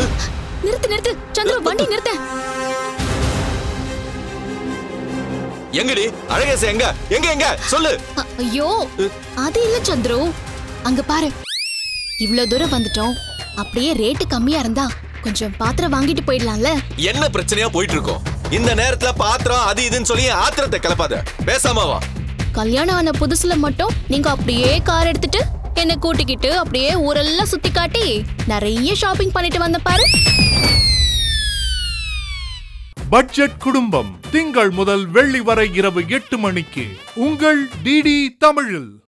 நிறுத்து நிறுத்து சந்துரு வண்டி நிறுத்த எங்கடி அழகேச எங்க எங்க எங்க சொல்லு அ- ஐயோ அது இல்ல சந்துரு அங்க பாரு இவ்ளோ தூரம் வந்துட்டோம் அப்படியே ரேட்டு கம்மியா இருந்தா கொஞ்சம் பாத்திரம் வாங்கிட்டு போயிடலாம்ல என்ன பிரச்சனையா போயிட்டு இருக்கோம் இந்த நேரத்துல பாத்திரம் அது இதுன்னு சொல்லி ஆத்திரத்தை கிளப்பாத பேசாம வா கல்யாணம் ஆன புதுசுல மட்டும் நீங்க அப்படியே கார் எடுத்துட்டு என்ன கூட்டிக்கிட்டு அப்படியே ஊரெல்லாம் சுத்தி காட்டி நிறைய ஷாப்பிங் பண்ணிட்டு வந்த பாரு பட்ஜெட் குடும்பம் திங்கள் முதல் வெள்ளி வரை இரவு எட்டு மணிக்கு உங்கள் டிடி தமிழில்